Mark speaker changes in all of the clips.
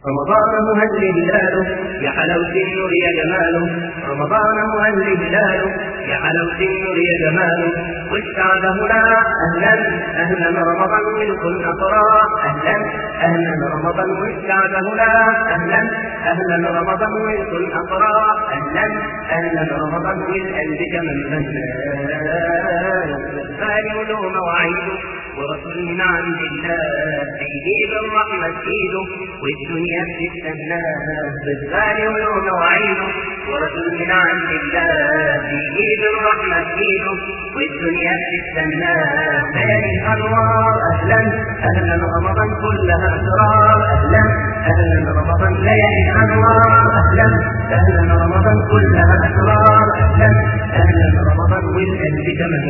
Speaker 1: رمضان مهل هلاله يا حلاوة النور يا جماله رمضان مهل هلاله يا حلاوة النور يا جماله والسعد هنا أهلا أهلا رمضان منكم أقرار أهلا أهلا رمضان والسعد هنا أهلا أهلا رمضان منكم أقرار أهلا أهلا رمضان والقلب كمن فاني ولوم وعيده ورسول من عند الله بيجيب الرحمة ايده والدنيا بتستناه بالغالي ولوم وعيده ورسول من عند الله بيجيب الرحمة ايده والدنيا بتستناه ليالي الانوار اهلا اهلا رمضان كلها اسرار اهلا اهلا رمضان ليالي الانوار اهلا اهلا رمضان كلها اسرار اهلا اهلا رمضان والقلب كما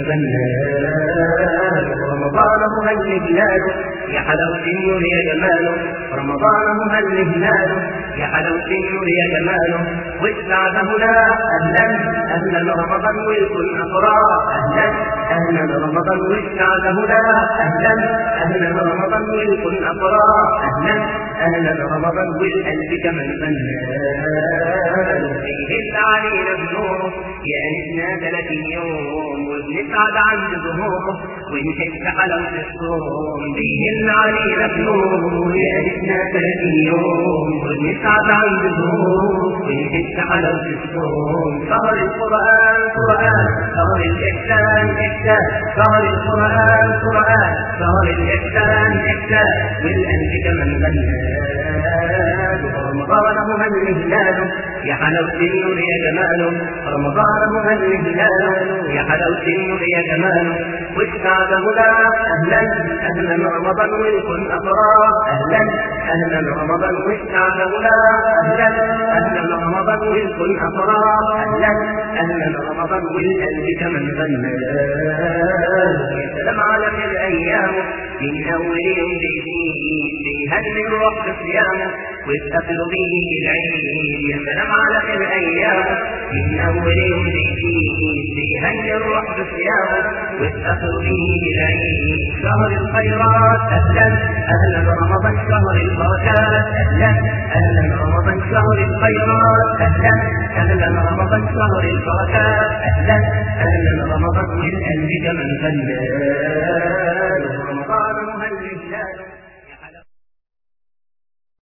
Speaker 1: غنى رمضان مهل بلاده يا حلاوة النور يا جماله رمضان مهل بلاده يا حلاوة النور يا جماله والسعد هنا أهلا أهلا رمضان والكل أقرار أهلا أهلا رمضان والسعد هنا أهلا أهلا رمضان والكل أقرار أهلا أهلا رمضان والقلب كمن فنان فيه علينا بنوره يا أنسنا ثلاثين يوم وبنسعد عند ظهوره ونحس حلاوة الصوم بيهن علينا بنوره يا أنسنا ثلاثين يوم وبنسعد عند ظهوره ونحس حلاوة الصوم شهر القرآن قرآن شهر الإحسان إحسان شهر القرآن قرآن شهر الإحسان إحسان والقلب كمن غنى رمضان مهل هلاله يا حلاوة النور يا جماله رمضان مهل هلاله يا حلاوة النور يا جماله والسعد هدى أهلا أهلا رمضان والكل أفرار أهلا أهلا رمضان والسعد هدى أهلا أهلا رمضان والكل أفرار أهلا أهلا رمضان والقلب كمن غنى يا سلام على خير أيامه من أول يوم بيزيد بيهل الروح بصيامه واستقر به العيد يا سلام على خير أيامه من أول يوم بيزيد بيهل الروح بصيامه واستقر به العيد شهر الخيرات أهلا أهلا رمضان شهر البركات أهلا أهلا رمضان شهر الخيرات أهلا أهلا رمضان شهر البركات أهلا أهلا رمضان والقلب كمن غنى